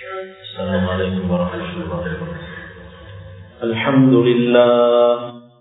السلام عليكم ورحمة الله وبركاته الحمد لله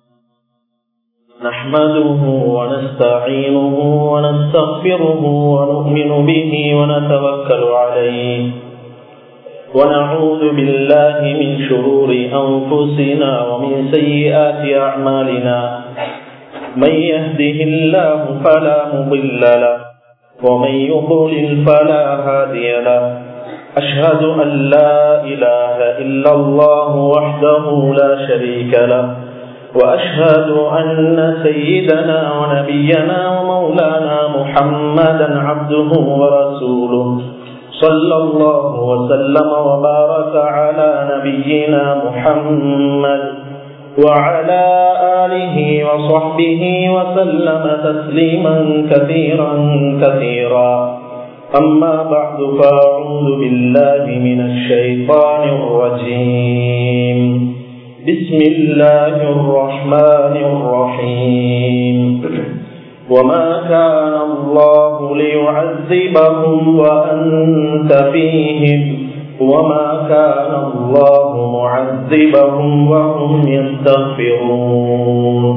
نحمده ونستعينه ونستغفره ونؤمن به ونتوكل عليه ونعوذ بالله من شرور أنفسنا ومن سيئات أعمالنا من يهده الله فلا مضل له ومن يضلل فلا هادي له أشهد أن لا إله إلا الله وحده لا شريك له وأشهد أن سيدنا ونبينا ومولانا محمدا عبده ورسوله صلى الله وسلم وبارك على نبينا محمد وعلى آله وصحبه وسلم تسليما كثيرا كثيرا أما بعد فأعوذ بالله من الشيطان الرجيم بسم الله الرحمن الرحيم وما كان الله ليعذبهم وأنت فيهم وما كان الله معذبهم وهم يستغفرون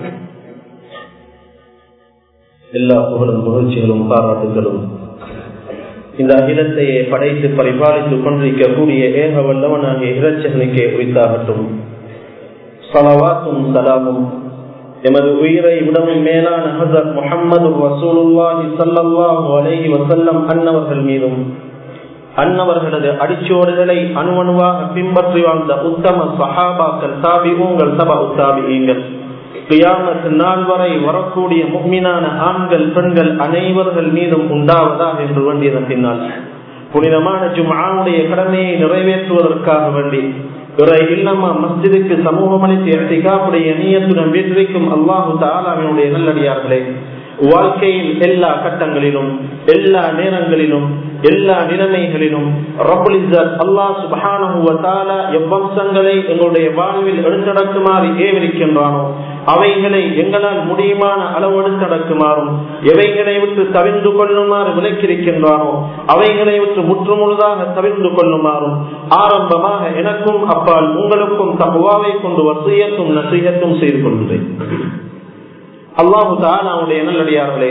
எல்லா புகழும் புகழ்ச்சிகளும் பாராட்டுகளும் இந்த அகிலத்தையே படைத்து பரிபாலித்துக் கொண்டிருக்கக்கூடிய ஏக வல்லவனாகிய இறைச்சகனுக்கே உரித்தாகட்டும் சலவாத்தும் சலாமும் எமது உயிரை விடவும் மேலான ஹசரத் முகமது ரசூலுல்லாஹி சல்லாஹூ அலைஹி வசல்லம் அன்னவர்கள் மீதும் அன்னவர்களது அடிச்சோடுகளை அணுவணுவாக பின்பற்றி வாழ்ந்த உத்தம சஹாபாக்கள் தாபிகங்கள் சபா உத்தாபிகள் கியாமத்து நாள் வரை வரக்கூடிய முக்மினான ஆண்கள் பெண்கள் அனைவர்கள் மீதும் உண்டாவதா என்று வேண்டியதன் பின்னால் புனிதமான ஜும்ஆவுடைய கடமையை நிறைவேற்றுவதற்காக வேண்டி இறை இல்லமா மஸ்ஜிதுக்கு சமூகம் அளித்து எட்டிகாவுடைய நீயத்துடன் வீட்டிற்கும் அல்லாஹு தாலாவினுடைய நல்லடியார்களே வாழ்க்கையில் எல்லா கட்டங்களிலும் எல்லா நேரங்களிலும் எல்லா நிலைமைகளிலும் அல்லாஹ் சுபஹான எவ்வம்சங்களை எங்களுடைய வாழ்வில் எடுத்தடக்குமாறு ஏவிருக்கின்றானோ அவைகளை எங்களால் முடியுமான அளவு எடுத்தடக்குமாறும் எவைகளை விட்டு தவிர்ந்து கொள்ளுமாறு விலக்கிருக்கின்றானோ அவைகளை விட்டு முற்றுமுழுதாக தவிர்ந்து கொள்ளுமாறும் ஆரம்பமாக எனக்கும் அப்பால் உங்களுக்கும் தகுவாவை கொண்டு வசியத்தும் நசியத்தும் செய்து கொள்கிறேன் அல்லாஹு தாலாவுடைய நல்லடியார்களே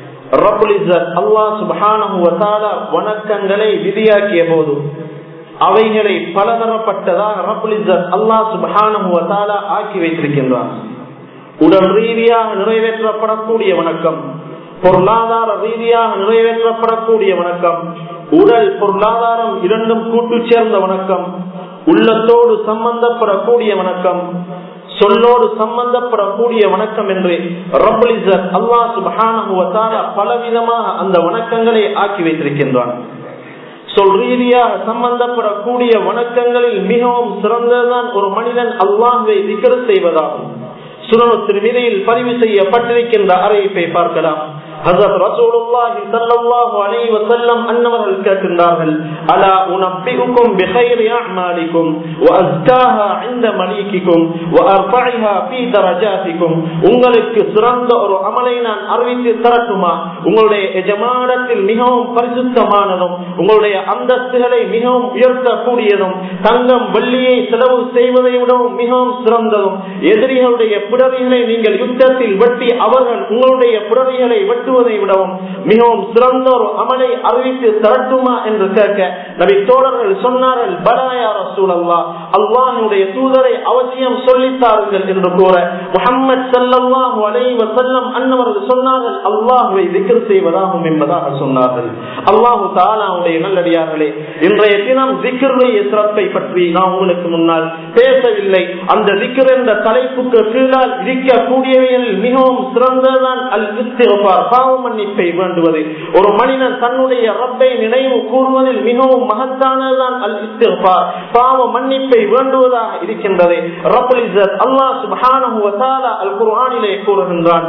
வணக்கங்களை விதியாக்கிய போது அவைகளை பலதரப்பட்டதாக அல்லாஹ் சுபஹான ஆக்கி வைத்திருக்கின்றான் உடல் ரீதியாக நிறைவேற்றப்படக்கூடிய வணக்கம் பொருளாதார ரீதியாக நிறைவேற்றப்படக்கூடிய வணக்கம் உடல் பொருளாதாரம் இரண்டும் கூட்டு சேர்ந்த வணக்கம் உள்ளத்தோடு சம்பந்தப்படக்கூடிய வணக்கம் சொல்லோடு சம்பந்தப்படக்கூடிய வணக்கம் என்று ரபுலிசர் அல்லா சுபஹான பலவிதமாக அந்த வணக்கங்களை ஆக்கி வைத்திருக்கின்றான் சொல் ரீதியாக சம்பந்தப்படக்கூடிய வணக்கங்களில் மிகவும் சிறந்ததுதான் ஒரு மனிதன் அல்லாஹை விக்கர செய்வதாகும் சுனு திருமிதையில் பதிவு செய்யப்பட்டிருக்கின்ற அறிவிப்பை பார்க்கலாம் ஹசரத் ரசூலுல்லாஹி ஸல்லல்லாஹு அலைஹி வஸல்லம் அன்னவர்கள் கேட்கின்றார்கள் அலா உனப்பிகுக்கும் பிகைரி அஅமாலிக்கும் வஅஸ்தாஹா இன்த மலீகிக்கும் வஅர்ஃபஇஹா ஃபீ தரஜாத்திக்கும் உங்களுக்கு சிறந்த ஒரு அமலை நான் அறிவித்து தரட்டுமா உங்களுடைய எஜமானத்தில் மிகவும் பரிசுத்தமானதும் உங்களுடைய அந்தஸ்துகளை மிகவும் உயர்த்தக்கூடியதும் தங்கம் வெள்ளியை செலவு செய்வதை விடவும் மிகவும் சிறந்ததும் எதிரிகளுடைய பிடரிகளை நீங்கள் யுத்தத்தில் வெட்டி அவர்கள் உங்களுடைய பிடரிகளை வெட்டி வெட்டுவதை விடவும் மிகவும் சிறந்த ஒரு அமலை அறிவித்து தரட்டுமா என்று கேட்க நபி தோழர்கள் சொன்னார்கள் பலாயா ரசூலல்லா அல்லாஹனுடைய தூதரை அவசியம் சொல்லித்தாருங்கள் என்று கூற முகமது சல்லாஹூ அலைஹி வசல்லம் அன்னவர்கள் சொன்னார்கள் அல்லாஹுவை திக்கர் செய்வதாகும் என்பதாக சொன்னார்கள் அல்லாஹு தாலாவுடைய நல்லடியார்களே இன்றைய தினம் திக்கருடைய சிறப்பை பற்றி நான் உங்களுக்கு முன்னால் பேசவில்லை அந்த திக்கர் என்ற தலைப்புக்கு கீழால் இருக்கக்கூடியவைகளில் மிகவும் சிறந்ததுதான் அல் இஸ்திகபார் பாவ மன்னிப்பை வேண்டுவது ஒரு மனிதன் தன்னுடைய ரப்பை நினைவு கூறுவதில் மிகவும் மகத்தானதுதான் அல் இஸ்திகபார் பாவ மன்னிப்பை வேண்டுவதாக இருக்கின்றது ரப்பல் இஸ்ஸத் அல்லாஹ் சுப்ஹானஹு வ தஆலா அல் குர்ஆனிலே கூறுகின்றான்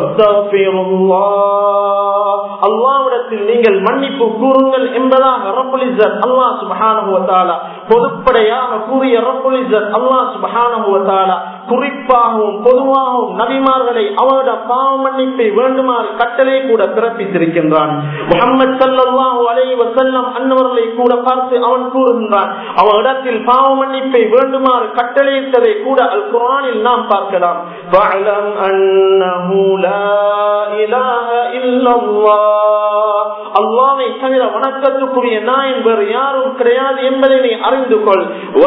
வஸ்தக்ஃபிருல்லாஹ் அல்லாஹ்விடத்தில் நீங்கள் மன்னிப்பு கூறுங்கள் என்பதாக ரப்பல் இஸ்ஸத் அல்லாஹ் சுப்ஹானஹு வ தஆலா பொதுப்படையாக கூறிய ரப்புல் இஸ்ஸத் அல்லாஹ் சுப்ஹானஹு வ தஆலா குறிப்பாகவும் பொதுவாகவும் நபிமார்களை அவரோட பாவ மன்னிப்பை வேண்டுமாறு கட்டளை கூட பிறப்பித்திருக்கின்றான் முகமது சல்லாஹூ அலை வசல்லம் அன்னவர்களை கூட பார்த்து அவன் கூறுகின்றான் அவனிடத்தில் பாவ மன்னிப்பை வேண்டுமாறு கட்டளையிட்டதை கூட அல் குரானில் நாம் பார்க்கலாம் அல்லாவை தவிர வணக்கத்துக்குரிய நாயன் வேறு யாரும் கிடையாது என்பதை நீ அறிந்து கொள்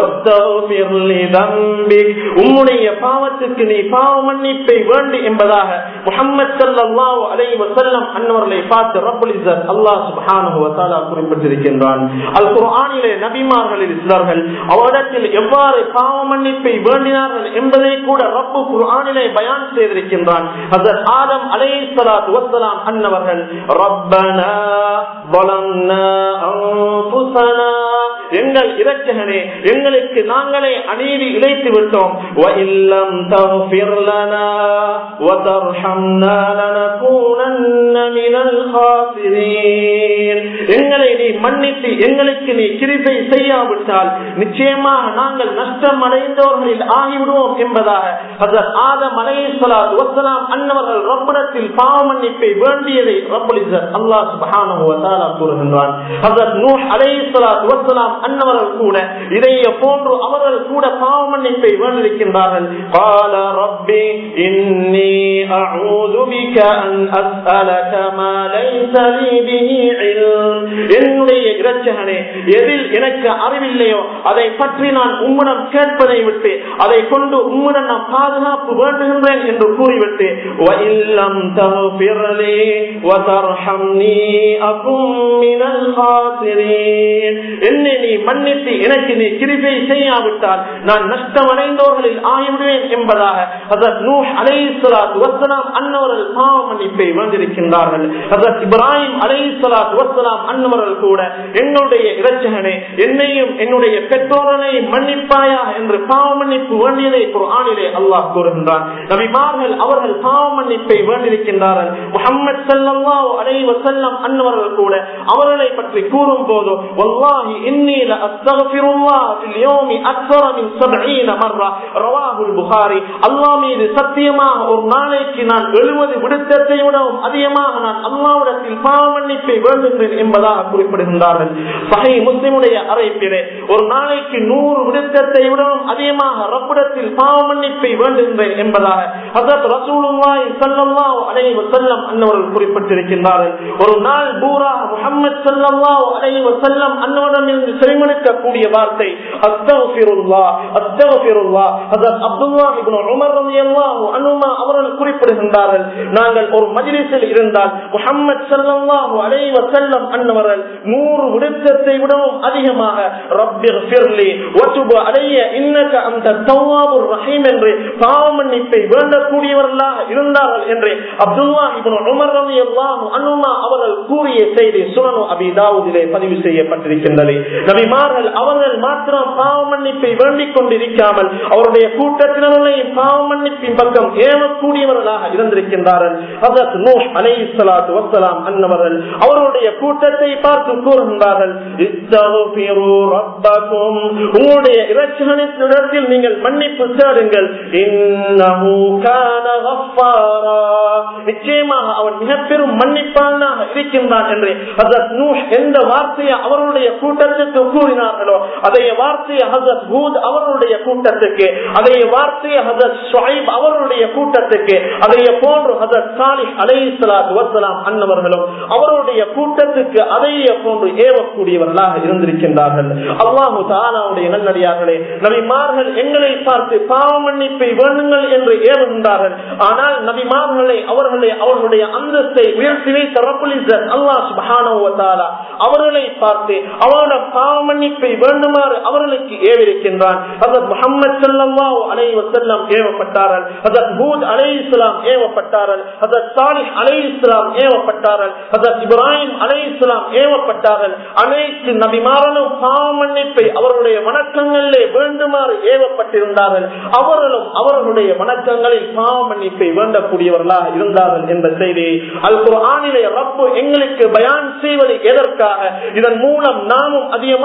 உன்னுடைய பாவத்துக்கு நீ பாவ மன்னிப்பை வேண்டு என்பதாக முகமது சல்லாஹூ அலை வசல்லம் அன்னவர்களை பார்த்து ரபுல் இசர் அல்லாஹ் சுபானு வசாலா குறிப்பிட்டிருக்கின்றான் அல் குர்ஆனிலே நபிமார்களில் சிலர்கள் அவரிடத்தில் எவ்வாறு பாவ மன்னிப்பை வேண்டினார்கள் என்பதை கூட ரப்பு குர்ஆனிலே பயான் செய்திருக்கின்றான் ஹசரத் ஆதம் அலைஹிஸ்ஸலாத்து வஸ்ஸலாம் அன்னவர்கள் ரப்பனா ظلمنا أنفسنا எங்கள் இரட்சகனே எங்களுக்கு நாங்களே அநீதி இழைத்து விட்டோம் وَإِلَّمْ تَغْفِرْ لَنَا وَتَرْحَمْنَا لَنَكُونَنَّ مِنَ الْخَاسِرِينَ எங்களை நீ மன்னித்து எங்களுக்கு நீ கிருபை செய்யாவிட்டால் நிச்சயமாக நாங்கள் நஷ்டம் அடைந்தவர்களில் ஆகிவிடுவோம் என்பதாக ஹசரத் ஆதம் அலைஹிஸ்ஸலாத்து வஸ்ஸலாம் அன்னவர்கள் ரப்பிடத்தில் பாவ மன்னிப்பை வேண்டியதை ரப்பல் இஸ்ஸத் அல்லாஹ் சுப்ஹானஹு வ தஆலா கூறுகின்றான் ஹசரத் நூஹ் அலைஹிஸ்ஸலாத்து வஸ்ஸலாம் அன்னவர்கள் கூட இதைய போன்று அவர்கள் கூட பாவ மன்னிப்பை வேண்டியிருக்கின்றார்கள் قال ربي إني أعوذ بك أن أسألك ما ليس لي به علم என்னுடைய இரட்சகனே எதில் எனக்கு அறிவில்லையோ அதை பற்றி நான் உம்மிடம் கேட்பதை விட்டு அதை கொண்டு உம்மிடம் நான் பாதுகாப்பு வேண்டுகின்றேன் என்று கூறிவிட்டு وَإِلَّمْ تَغْفِرْ لِي وَتَرْحَمْنِي أَكُنْ مِنَ الْخَاسِرِينَ என்னை நீ மன்னித்து எனக்கு நீ கிருபை செய்யாவிட்டால் நான் நஷ்டமடைந்தவர்களில் ஆகிவிடுவேன் என்பதாக ஹசரத் நூஹ் அலைஹிஸ்ஸலாத்து வஸ்ஸலாம் அன்னவர்கள் பாவ மன்னிப்பை வேண்டியிருக்கின்றார்கள் ஹசரத் இப்ராஹிம் அலைஹிஸ்ஸலாத்து வஸ்ஸலாம் அன்னவர்கள் கூட எங்களுடைய இரட்சகனே என்னையும் என்னுடைய பெற்றோரனை மன்னிப்பாயா என்று பாவ மன்னிப்பு வேண்டியதை குர்ஆனிலே அல்லாஹ் கூறுகின்றான் நபிமார்கள் அவர்கள் பாவ மன்னிப்பை வேண்டியிருக்கின்றார்கள் முஹம்மது ஸல்லல்லாஹு அலைஹி வஸல்லம் அன்னவர்கள் கூட அவர்களை பற்றி கூறும் போது வல்லாஹி இன்னி லஅஸ்தக்ஃபிருல்லாஹ் ஃபில் யௌமி அக்ஸர மின் 70 மர்ரா ரவாஹுல் புகாரி அல்லாஹ் மீது சத்தியமாக ஒரு நாளைக்கு நான் 70 விடுத்தத்தை விடவும் அதிகமாக நான் அல்லாஹ்விடத்தில் பாவ மன்னிப்பை வேண்டுகிறேன் என்பதாக குறிப்பிடுகின்றார்கள் சஹை முஸ்லிமுடைய அறைப்பிலே ஒரு நாளைக்கு நூறு விடுத்தத்தை விடவும் அதிகமாக ரப்பிடத்தில் பாவ மன்னிப்பை வேண்டுகின்றேன் என்பதாக ஹசரத் ரசூலுல்லாஹி ஸல்லல்லாஹு அலைஹி வஸல்லம் அன்னவர்கள் குறிப்பிட்டிருக்கின்றார்கள் ஒரு நாள் பூரா முஹம்மது ஸல்லல்லாஹு அலைஹி வஸல்லம் அன்னவரிடமிருந்து செவிமடுக்கக்கூடிய வார்த்தை அஸ்தக்ஃபிருல்லாஹ் அஸ்தக்ஃபிருல்லாஹ் ஹசரத் அப்துல்லாஹ் இப்னு உமர் রাদিয়াল্লাহு அன்ஹுமா அவர்கள் குறிப்பிடுகின்றார்கள் நாங்கள் ஒரு மஜ்லிஸில் இருந்தால் முஹம்மது ஸல்லல்லாஹு அலைஹி வஸல்லம் அன்னவர்கள் நூறு விடுத்தத்தை விடவும் அதிகமாக ரப்பிஃபிர்லி வதுப் அலைய இன்னக அந்த தவ்வாபுர் ரஹீம் என்று பாவ மன்னிப்பை வேண்டக்கூடியவர்களாக இருந்தார்கள் என்று அப்துல்லாஹ் இப்னு உமர் রাদিয়াল্লাহு அன்ஹுமா அவர்கள் கூறிய செய்தி சுனனு அபி தாவூதிலே பதிவு செய்யப்பட்டிருக்கின்றது நபிமார்கள் அவர்கள் மாத்திரம் பாவ மன்னிப்பை வேண்டிக் கொண்டிருக்காமல் அவருடைய கூட்டத்தினர்களை பாவ மன்னிப்பின் பக்கம் ஏவக்கூடியவர்களாக இருந்திருக்கின்றார்கள் ஹசரத் நூஹ் அலைஹிஸ்ஸலாத்து வஸ்ஸலாம் அன்னவர்கள் அவருடைய கூட்டத்தை பார்த்து கூறுகின்றார்கள் இஸ்தக்ஃபிரு ரப்பக்கும் உங்களுடைய இரட்சகனிடத்தில் நீங்கள் மன்னிப்பு தேடுங்கள் இன்னஹு கான கஃபாரா நிச்சயமாக அவன் மிக பெரும் மன்னிப்பானாக இருக்கின்றான் என்று ஹசரத் நூஹ் எந்த வார்த்தையை அவர்களுடைய கூட்டத்துக்கு கூறினார்களோ அதே வார்த்தையை ஹசரத் ஹூத் அவர்களுடைய கூட்டத்துக்கு அதே வார்த்தையை ஹசரத் ஷுஐப் அவர்களுடைய கூட்டத்துக்கு அதே போன்று ஹசரத் சாலிஹ் அலைஹிஸ்ஸலாத்து வஸ்ஸலாம் அன்னவர்களும் அவருடைய கூட்டத்துக்கு அதையே போன்று ஏவக்கூடியவர்களாக இருந்திருக்கின்றார்கள் அல்லாஹு தாலாவுடைய நல்லடியார்களே நபிமார்கள் எங்களை பார்த்து பாவ மன்னிப்பை வேண்டுங்கள் என்று ஏவுகின்றார்கள் ஆனால் நபிமார்களை அவர்களை அவர்களுடைய அந்தஸ்தை உயர்த்தி வைத்த ரப்புல் இஸ்ஸத் அல்லாஹ் சுப்ஹானஹு வ தஆலா அவர்களை பார்த்து அவரோட பாவ மன்னிப்பை வேண்டுமாறு அவர்களுக்கு ஏவிருக்கின்றான் ஹஜரத் முஹம்மது ஸல்லல்லாஹு அலைஹி வஸல்லம் ஏவப்பட்டார்கள் ஹஜரத் ஹூத் அலைஹிஸ்ஸலாம் ஏவப்பட்டார்கள் ஹஜரத் சாலிஹ் அலைஹிஸ்ஸலாம் ஏவப்பட்டார்கள் ஹஜரத் இப்ராஹிம் அலைஹிஸ்ஸலாம் ஏவப்பட்டார்கள் அனைத்து நபிமாரனும் பாவ மன்னிப்பை அவர்களுடைய வணக்கங்களிலே வேண்டுமாறு ஏவப்பட்டிருந்தார்கள் அவர்களும் அவர்களுடைய வணக்கங்களில் பாவ மன்னிப்பை வேண்டக்கூடியவர்களாக இருந்தார்கள் என்ற செய்தியை அல் குர்ஆனிலே ரப்பு எங்களுக்கு பயான் செய்வது எதற்காக இதன் மூலம் நாமும் அதிகமாக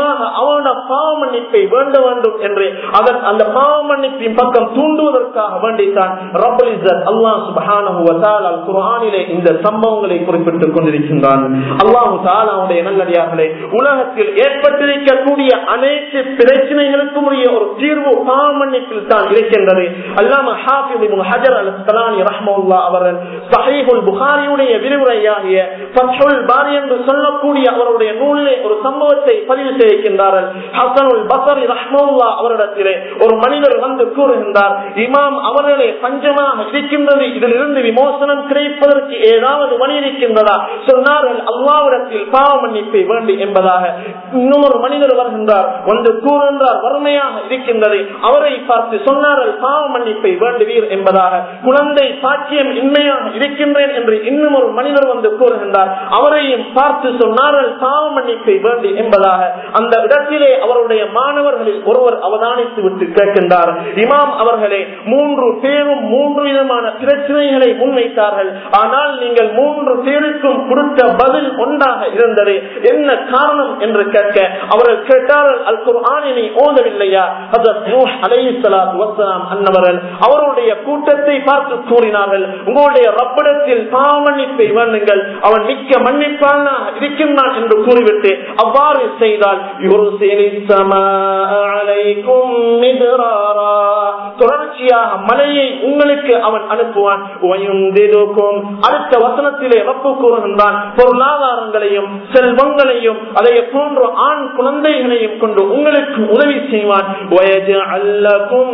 அதிகமாக அவனோட பாவ மன்னிப்பை வேண்ட வேண்டும் என்று அதன் அந்த பாவ மன்னிப்பின் பக்கம் தூண்டுவதற்காக வேண்டித்தான் ரப்பல் இஸ்ஸத் அல்லாஹ் சுப்ஹானஹு வ தஆலா அல் குர்ஆனிலே இந்த சம்பவங்களை குறிப்பிட்டுக் கொண்டிருக்கின்றான் அல்லாஹ் தஆலாவுடைய நல்லடியார்களே உலகத்தில் ஏற்பட்டிருக்கக்கூடிய அனைத்து பிரச்சனைகளுக்கும் உரிய ஒரு தீர்வு பாவ மன்னிப்பில் தான் இருக்கின்றது அல்லாம ஹாஃபிஸ் இப்னு ஹஜர் அல் அஸ்கலானி ரஹ்மத்துல்லாஹ் அவர்கள் சஹீஹுல் புகாரியுடைய விரிவுரையாகிய ஃபத்ஹுல் பாரி என்று சொல்லக்கூடிய அவருடைய நூலிலே ஒரு சம்பவத்தை பதிவு செய்கின்றார்கள் ஹசனுல் பசரி ரஹ்மத்துல்லாஹ் அவரிடத்திலே ஒரு மனிதர் வந்து கூறுகின்றார் இமாம் அவர்களே பஞ்சமாக இருக்கின்றது இதிலிருந்து விமோசனம் கிடைப்பதற்கு ஏதாவது வழி இருக்கின்றதா சொன்னார்கள் அல்லாவிடத்தில் பாவ மன்னிப்பை வேண்டி என்பதாக இன்னொரு மனிதர் வருகின்றார் வந்து கூறுகின்றார் வறுமையாக இருக்கின்றது அவரை பார்த்து சொன்னார்கள் பாவ மன்னிப்பை வேண்டுவீர் என்பதாக குழந்தை சாட்சியம் இன்மையாக இருக்கின்றேன் என்று இன்னும் ஒரு மனிதர் வந்து கூறுகின்றார் அவரையும் பார்த்து சொன்னார்கள் பாவ மன்னிப்பை வேண்டி என்பதாக அந்த இடத்திலே அவருடைய மாணவர்களில் ஒருவர் அவதானித்து விட்டு கேட்கின்றார் இமாம் அவர்களே மூன்று பேரும் மூன்று விதமான பிரச்சனைகளை முன்வைத்தார்கள் ஆனால் நீங்கள் மூன்று பேருக்கும் கொடுத்த பதில் ஒன்றாக இருந்தது என்ன காரணம் என்று கேட்க அவர்கள் கேட்டார்கள் அல் குர்ஆனினை ஓதவில்லையா ஹஜரத் நூஹ் அலைஹிஸ்ஸலாத்து வஸ்ஸலாம் அன்னவர்கள் அவருடைய கூட்டத்தை பார்த்து கூறினார்கள் உங்களுடைய ரப்பிடத்தில் பாவமன்னிப்பை வேண்டுங்கள் அவன் மிக்க மன்னிப்பானாக இருக்கின்றான் என்று கூறிவிட்டு அவ்வாறு செய்தால் தொடர்ச்சியாக மலையை உங்களுக்கு அவன் அனுப்புவான் அடுத்த வசனத்திலே ரப்பு கூறுகின்றான் பொருளாதாரங்களையும் செல்வங்களையும் அதை போன்ற ஆண் குழந்தைகளையும் கொண்டு உங்களுக்கு உதவி செய்வான் وَيَجْعَلَّكُمْ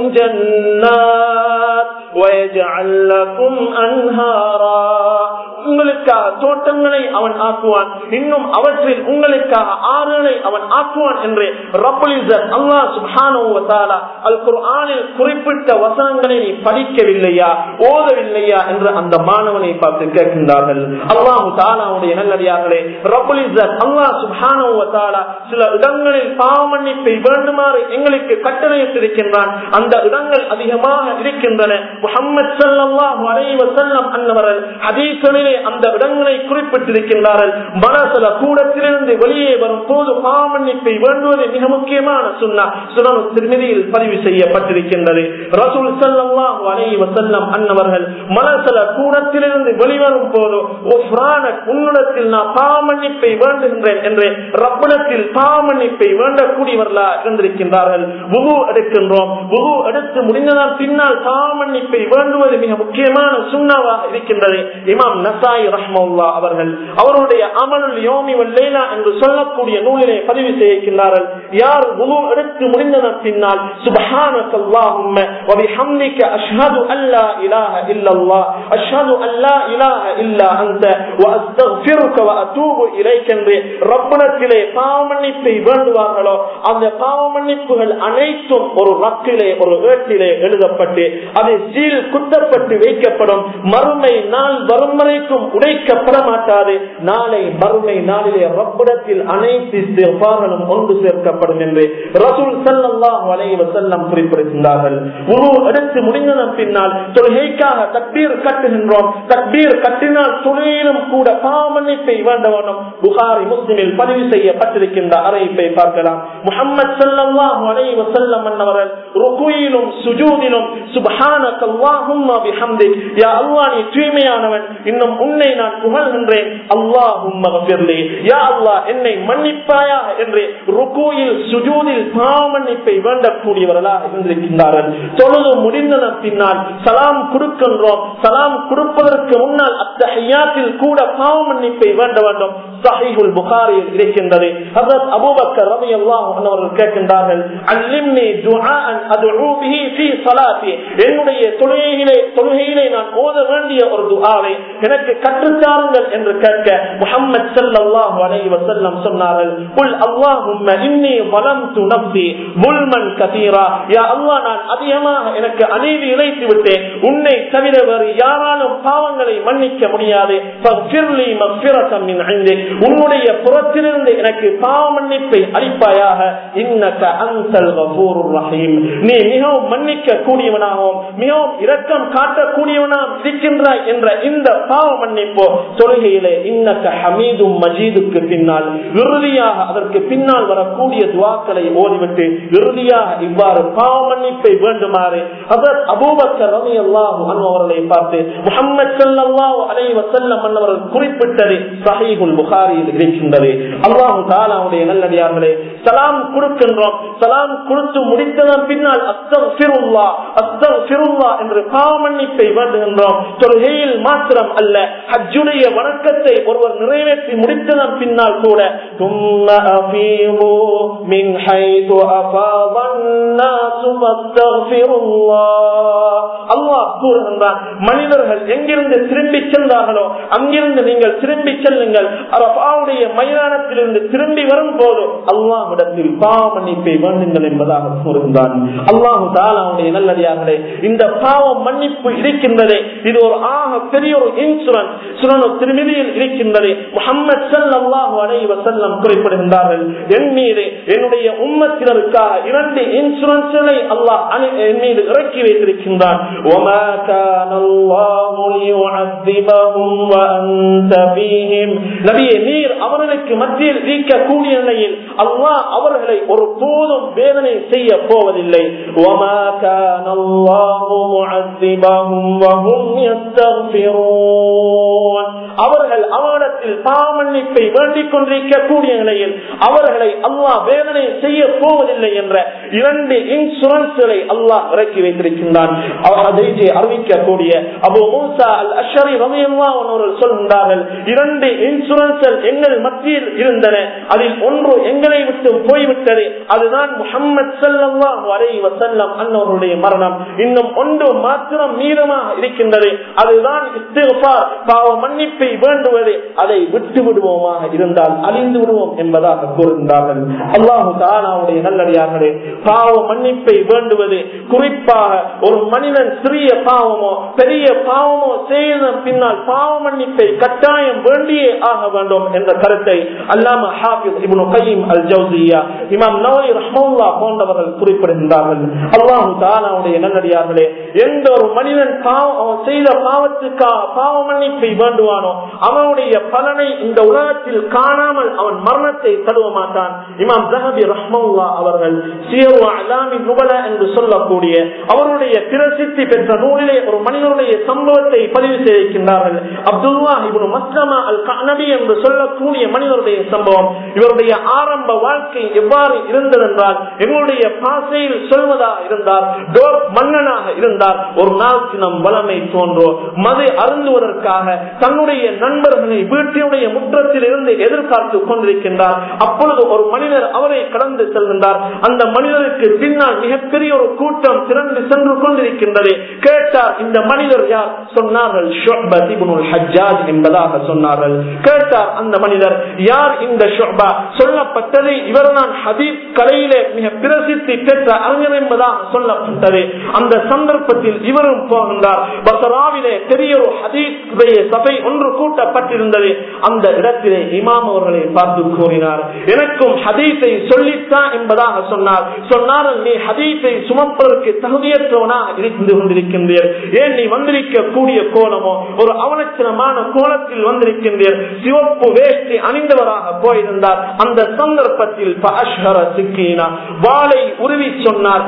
جَنَّاتٍ وَيَجْعَلْ لَكُمْ أَنْهَارًا உங்களுக்காக தோட்டங்களை அவன் ஆக்குவான் இன்னும் அவற்றில் உங்களுக்காக ஆறுகளை அவன் ஆக்குவான் என்று ரப்புல் இஸ்ஸத் அல்லாஹ் சுப்ஹானஹு வ தஆலா அல் குர்ஆனில் குறிப்பிட்ட வசனங்களை நீ படிக்கவில்லையா ஓதவில்லையா என்று அந்த மாணவனை பார்த்து கேட்கின்றார்கள் அல்லாஹ் தஆலாவுடைய நல்லடியார்களே ரப்புல் இஸ்ஸத் அல்லாஹ் சுப்ஹானஹு வ தஆலா சில இடங்களில் பாவமன்னிப்பை வேண்டுமாறு எங்களுக்கு கட்டளையிட்டிருக்கின்றான் அந்த இடங்கள் அதிகமாக இருக்கின்றன முஹம்மது ஸல்லல்லாஹு அலைஹி வஸல்லம் அன்னவர்கள் ஹதீஸிலே அந்த இடங்களை குறிப்பிட்டிருக்கின்றார்கள் மனசல கூடத்திலிருந்து வெளியே வரும் போது பாவமன்னிப்பை வேண்டுவது மிக முக்கியமான சுண்ணா சுனனு திருமதியில் பதிவு செய்யப்பட்டிருக்கின்றது ரசூல் ஸல்லல்லாஹு அலைஹி வஸல்லம் அன்னவர்கள் மனசல கூடத்திலிருந்து வெளிவரும் போது உன்னிடத்தில் நான் பாவமன்னிப்பை வேண்டுகின்றேன் என்று ரப்பிடத்தில் பாவமன்னிப்பை வேண்டக்கூடியவர்களா இருந்திருக்கின்றார்கள் வுது எடுக்கின்றோம் வுது எடுத்து முடிந்ததால் பின்னால் பாவமன்னிப்பை வேண்டுவது மிக முக்கியமான சுண்ணாவாக இருக்கின்றது இமாம் நசாய் ரஹ்மவுல்லா அவர்கள் அவருடைய அமலுல் யோமி வல்லேலா என்று சொல்லக்கூடிய நூலிலே பதிவு செய்கின்றார்கள் யார் வுது எடுத்து முடிந்ததன் பின்னால் சுபஹானக அல்லாஹும்ம வ பிஹம்திக அஷ்ஹது அல்லா இலாஹ இல்லல்லாஹ் அஷ்ஹது அல்லா இலாஹ இல்லா அன்த வ அஸ்தக்ஃபிருக வ அதூபு இலைக என்று ரப்பிடத்திலே பாவமன்னிப்பை வேண்டுவார்களோ அந்த பாவமன்னிப்புகள் அனைத்தும் ஒரு ரக்கிலே ஒரு ஏட்டிலே எழுதப்பட்டு அது சீல் குத்தப்பட்டு வைக்கப்படும் மறுமை நாள் வரும் வரைக்கும் உடைக்கப்பட மாட்டாது நாளை மறுமை நாளிலே ரப்பிடத்தில் அனைத்து சிறுபார்களும் ஒன்று சேர்க்கப்படும் என்று ரசூல் சல்லாஹ் வலைவ செல்லம் குறிப்பிடுகின்றார்கள் உரு எடுத்து முடிந்ததன் பின்னால் தொழுகைக்காக தக்பீர் கட்டுகின்றோம் தக்பீர் கட்டினால் தொழுகையிலும் கூட பாவமன்னிப்பை வேண்டவனும் புகாரி முஸ்லிமில் பதிவு செய்யப்பட்டிருக்கின்ற அறிவிப்பை பார்க்கலாம் முகமது சல்லாஹ் வலைவ செல்லம் என்னவர்கள் ருக்குயிலும் சுஜூதிலும் சுபஹானக அல்லாஹும்ம பிஹம்திக் யா அல்லாஹ் நீ தூய்மையானவன் இன்னும் உன்னை நான் புகழ்கின்றேன் அல்லாஹும்ம கஃபிர்லி யா அல்லாஹ் என்னை மன்னிப்பாயா என்று ருக்குயில் சுஜூதில் பாவமன்னிப்பை வேண்டக்கூடியவர்களாக இருந்திருக்கின்றார்கள் தொழுது முடிந்தன பின்னால் சலாம் கொடுக்கின்றோம் சலாம் கொடுப்பதற்கு முன்னால் அத்தஹியாத்தில் கூட பாவமன்னிப்பை வேண்ட வேண்டும் சஹீஹுல் புகாரியில் இருக்கின்றது ஹஜரத் அபூபக்கர் ரலியல்லாஹு அன்ஹு அவர்கள் கேட்கின்றார்கள் அல்லிம்னி துஆஅன் அத்உ பிஹி ஃபீ ஸலாத்தி என்னுடைய தொழுகையிலே தொழுகையிலே நான் ஓத வேண்டிய ஒரு துஆவை எனக்கு கற்றுத்தாருங்கள் என்று கேட்க முஹம்மது ஸல்லல்லாஹு அலைஹி வஸல்லம் சொன்னார்கள் குல் அல்லாஹும்ம இன்னி ظلمت நஃப்ஸி ظلمًا كثيرا யா அல்லாஹ் நான் அதிகமாக எனக்கு அநீதி இழைத்து விட்டேன் உன்னை தவிர வேறு யாராலும் பாவங்களை மன்னிக்க முடியாது ஃபக்ஃபிர்லி மக்ஃபிரத்தம் மின் இன்திக் உன்னுடைய புறத்திலிருந்து எனக்கு பாவ மன்னிப்பை அளிப்பாயாக இன்னக அன்தல் கஃபூருர் ரஹீம் நீ மிகவும் மன்னிக்க கூடியவனாகவும் மிகவும் இரக்கம் காட்டக்கூடியவனாகவும் இருக்கின்றாய் என்ற இந்த பாவ மன்னிப்போ தொழுகையிலே இன்னக்க ஹமீதும் மஜீதுக்கு பின்னால் இறுதியாக அதற்கு பின்னால் வரக்கூடிய துவாக்களை ஓடிவிட்டு இறுதியாக இவ்வாறு பாவ மன்னிப்பை வேண்டுமாறு அதற்கு அபூபக்கர் ரவி அல்லாஹு அவர்களை பார்த்து முகமது சல்லாஹூ அலை வசல்லம் அவர்கள் குறிப்பிட்டது சஹீகுல் புகாரியில் இருக்கின்றது அல்லாஹு தாலாவுடைய நல்லடியார்களே சலாம் கொடுக்கின்றோம் சலாம் கொடுத்து முடித்ததன் பின்னால் அஸ்தம் சிறுல்லா அஸ்தம் சிறுல்லா என்று பாவ மன்னிப்பை வேண்டுகின்றோம் தொழுகையில் மாத்திரம் அல்ல ஹஜ்ஜுடைய வணக்கத்தை ஒருவர் நிறைவேற்றி முடித்ததன் பின்னால் கூட ثم أفيضوا من حيث أفاض الناس واستغفروا الله அல்லாஹ் கூறுகின்றான் மனிதர்கள் எங்கிருந்து திரும்பி சென்றார்களோ அங்கிருந்து நீங்கள் திரும்பி செல்லுங்கள் அரபாவுடைய மைதானத்திலிருந்து திரும்பி வரும் போது அல்லாஹிடத்தில் பாவ மன்னிப்பை வேண்டுங்கள் என்பதாக கூறுகின்றான் அல்லாஹு தாலாவுடைய நல்லடியார்களே இந்த பாவ மன்னிப்பு இருக்கின்றதே இது ஒரு ஆக பெரிய ஒரு இன்சூரன்ஸ் சுரணு திருமதியில் இருக்கின்றது முகமது சல்லாஹு அலை வசல்லம் குறிப்பிடுகின்றார்கள் என் மீது என்னுடைய உம்மத்தினருக்காக இரண்டு இன்சூரன்ஸ்களை அல்லாஹ் என் மீது இறக்கி வைத்திருக்கின்றான் وما كان الله ليعذبهم وأنت فيهم நபியே நீர் அவர்களுக்கு மத்தியில் இருக்கக்கூடிய நிலையில் அல்லாஹ் அவர்களை ஒரு போதும் வேதனை செய்ய போவதில்லை وما كان الله معذبهم وهم يستغفرون அவர்கள் அவரிடத்தில் பாவமன்னிப்பை வேண்டிக் கொண்டிருக்கக்கூடிய நிலையில் அவர்களை அல்லாஹ் வேதனை செய்ய போவதில்லை என்ற இரண்டு இன்சூரன்ஸ்களை அல்லாஹ் இறக்கி வைத்திருக்கின்றான் அதை அறிவிக்கக்கூடிய அபு மூசா அல் அஷரி ரவியல்லாவர்கள் சொல்கின்றார்கள் இரண்டு இன்சூரன்ஸ்கள் எங்கள் மத்தியில் இருந்தன அதில் ஒன்று எங்களை விட்டு போய்விட்டது அதுதான் முகமது சல்லாஹ் அலை வசல்லம் அன்னவருடைய மரணம் இன்னும் ஒன்று மாத்திரம் மீதமாக இருக்கின்றது அதுதான் பாவ மன்னிப்பை வேண்டுவது அதை விட்டு விடுவோமாக இருந்தால் அழிந்து விடுவோம் என்பதாக கூறுகின்றார்கள் அல்லாஹு தானாவுடைய நல்லடியார்களே பாவ மன்னிப்பை வேண்டுவது குறிப்பாக ஒரு மனிதன் சிறிய பாவமோ பெரிய பாவமோ செய்த பின்னால் பாவ மன்னிப்பை கட்டாயம் வேண்டியே ஆக வேண்டும் என்ற கருத்தை அல்லாம ஹாபிஸ் இப்னு கையம் அல் ஜவுசியா இமாம் நவரி ரஹ்மல்லா போன்றவர்கள் குறிப்பிடுகின்றார்கள் அல்லாஹு தாலாவுடைய நல்லடியார்களே எந்த ஒரு மனிதன் பாவம் செய்த பாவத்துக்காக பாவ மன்னிப்பை வேண்டுவானோ அவனுடைய பலனை இந்த உலகத்தில் காணாமல் அவன் மரணத்தை தழுவ மாட்டான் இமாம் ஜஹபி ரஹ்மல்லா அவர்கள் சியரு அலாமி நுபல என்று சொல்லக்கூடிய அவருடைய பிரசித்தி பெற்ற நூலிலே ஒரு மனிதனுடைய சம்பவத்தை பதிவு செய்திருக்கின்றார்கள் அப்துல்லா இவனு மஸ்லமா அல் கனபி என்று சொல்லக்கூடிய மனிதனுடைய சம்பவம் இவருடைய ஆரம்ப வாழ்க்கை எவ்வாறு இருந்தது என்றால் எங்களுடைய பாசையில் சொல்வதா இருந்தால் மன்னனாக இருந்தார் ஒரு நாள் தினம் வளமை தோன்றோ மது அருந்துவதற்காக தன்னுடைய நண்பர்களை வீட்டினுடைய முற்றத்தில் இருந்து எதிர்பார்த்து கொண்டிருக்கின்றார் அப்பொழுது ஒரு மனிதர் அவரை கடந்து செல்கின்றார் அந்த மனிதருக்கு பின்னால் மிகப்பெரிய ஒரு கூட்டம் திரண்டு சென்று கொண்டிருக்கின்றது கேட்டார் இந்த மனிதர் யார் சொன்னார்கள் ஹஜ்ஜாஜ் என்பதாக சொன்னார்கள் கேட்டார் அந்த மனிதர் யார் இந்த ஷொபா சொல்லப்பட்டது இவர் நான் ஹதீப் கலையிலே மிக பிரசித்தி பெற்ற அறிஞர் என்பதாக சொல்லப்பட்டது அந்த சந்தர்ப்பத்தில் இவரும் போகின்றார் பசராவிலே பெரிய ஒரு ஹதீப் சபை ஒன்று கூட்டப்பட்டிருந்தது அந்த இடத்திலே இமாம் அவர்களை பார்த்து கூறினார் எனக்கும் ஹதீஸை சொல்லித்தான் என்பதாக சொன்னார் சொன்னார்கள் நீ ஹதீஸை சுமப்பதற்கு தகுதியற்றவனாக இருந்து கொண்டிருக்கின்றீர் ஏன் நீ வந்திருக்க கூடிய கோலமோ ஒரு அவலட்சணமான கோலத்தில் வந்திருக்கின்றீர் சிவப்பு வேஷ்டி அணிந்தவராக போயிருந்தார் அந்த சந்தர்ப்பத்தில் வாளை உருவி சொன்னார்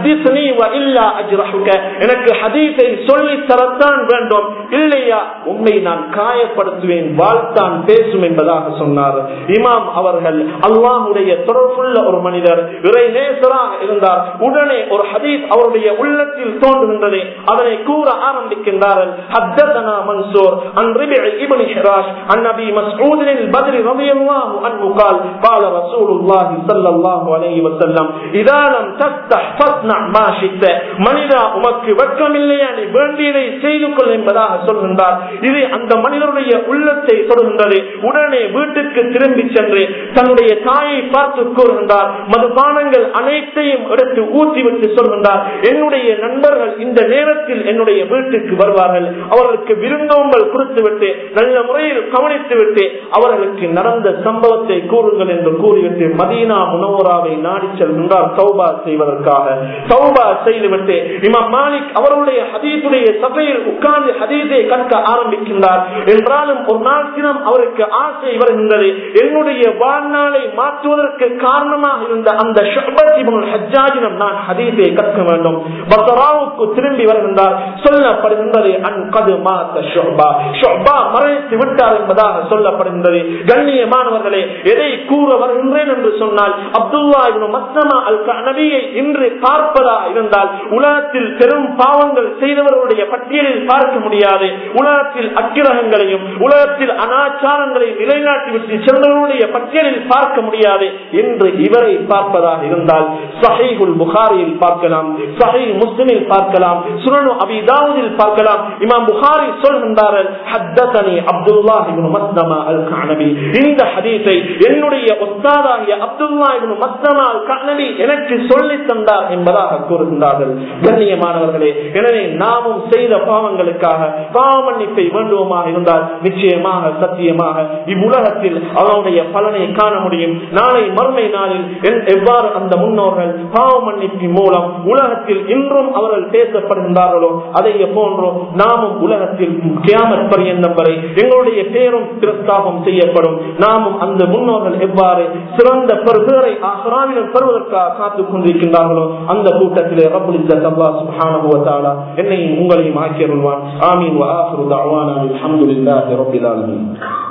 எனக்கு ஹதீஸை சொல்லி தரத்தான் வேண்டும் இல்லையா உண்மை நான் காயப்படுத்துவேன் வாழ்த்தான் பேசும் என்பதாக சொன்னார் இமாம் அவர்கள் அல்லாஹுடைய தொடர்புள்ள ஒரு மனிதர் இறை நேசராக இருந்தார் உடனே ஒரு ஹதீஸ் அவருடைய உள்ளத்தில் தோன்றுகின்றது அதனை கூற ஆரம்பிக்கின்றார்கள் حدثنا منصور عن ربع ابن حراش عن ابي مسعود البدري رضي الله عنه قال قال رسول الله صلى الله عليه وسلم اذا لم تفتح فاصنع ما شئت மனிதா உமக்கு வெட்கமில்லையா நீ வேண்டியதை செய்து கொள் என்பதாக என்பதாக சொல்கின்றார் இது அந்த மனிதனுடைய உள்ளத்தை தொடுகின்றது உடனே வீட்டுக்கு திரும்பி சென்று தன்னுடைய தாயை பார்த்து கூறுகின்றார் மதுபானங்கள் அனைத்தையும் எடுத்து ஊற்றிவிட்டு சொல்கின்றார் என்னுடைய நண்பர்கள் இந்த நேரத்தில் என்னுடைய வீட்டுக்கு வருவார்கள் அவர்களுக்கு விருந்தோம்பல் கொடுத்துவிட்டு நல்ல முறையில் கவனித்துவிட்டு அவர்களுக்கு நடந்த சம்பவத்தை கூறுங்கள் என்று கூறிவிட்டு மதீனா முனோராவை நாடி செல்கின்றார் சௌபா செய்வதற்காக சௌபா செய்துவிட்டு இமாம் மாலிக் அவருடைய ஹதீசுடைய சபையில் உட்கார்ந்து ஹதீஸை கற்க ஆரம்பிக்கின்றார் என்றாலும் ஒரு நாள் தினம் அவருக்கு ஆசை வருகின்றது என்னுடைய வாழ்நாளை மாற்றுவதற்கு காரணமாக இருந்த அந்த ஹஜ்ஜாஜினம் நான் ஹதீஸை கற்க வேண்டும் பசராவுக்கு திரும்பி வருகின்றார் சொல்லப்படுகின்றது அன்கது மாத்த ஷோபா ஷோபா மறைத்து விட்டார் என்பதாக சொல்லப்படுகின்றது கண்ணியமானவர்களே எதை கூற வருகின்றேன் என்று சொன்னால் அப்துல்லா மஸ்தமா அல் நபியை இன்று பார்ப்பதா இருந்தால் உலகத்தில் பெரும் பாவங்கள் செய்தவர்களுடைய பட்டியலில் பார்க்க முடியாது உலகத்தில் அக்கிரகங்களையும் உலகத்தில் அனாச்சாரங்களையும் நிலைநாட்டிவிட்டு சென்றவர்களுடைய பட்டியலில் பார்க்க முடியாது என்று இவரை பார்ப்பதாக இருந்தால் சஹைகுல் புகாரியில் பார்க்கலாம் சஹை முஸ்லிமில் பார்க்கலாம் சுனனு அபிதாவுதில் பார்க்கலாம் இமாம் புகாரி சொல்கின்றார்கள் ஹத்தனி அப்துல்லா இப்னு மஸ்தமா அல் கனபி இந்த ஹதீஸை என்னுடைய ஒத்தாதாகிய அப்துல்லா இப்னு மஸ்தமா அல் கனபி எனக்கு சொல்லி தந்தார் என்பதாக கூறுகின்றார்கள் கண்ணியமானவர்களே எனவே நாமும் செய்த பாவங்களுக்காக பாவ மன்னிப்பை வேண்டுவோமாக இருந்தால் நிச்சயமாக சத்தியமாக இவ்வுலகத்தில் அவனுடைய பலனை காண முடியும் நாளை மறுமை நாளில் எவ்வாறு அந்த முன்னோர்கள் பாவ மன்னிப்பின் மூலம் உலகத்தில் இன்றும் அவர்கள் பேசப்படுகின்றார்களோ அதை போன்றோ நாமும் உலகத்தில் கியாமத் பரியந்தம் வரை எங்களுடைய பேரும் பிரஸ்தாபம் செய்யப்படும் நாமும் அந்த முன்னோர்கள் எவ்வாறு சிறந்த பெருபேரை ஆஹ்ராவிலும் பெறுவதற்காக காத்துக் கொண்டிருக்கின்றார்களோ அந்த கூட்டத்திலே ரபுல் அல்லாஹ் சுப்ஹானஹு வ தஆலா என்னையும் உங்களையும் ஆக்கியருள்வான் ஆமீன் வ ஆகிரு தஅவானா அல்ஹம்துலில்லாஹி ரப்பில் ஆலமீன்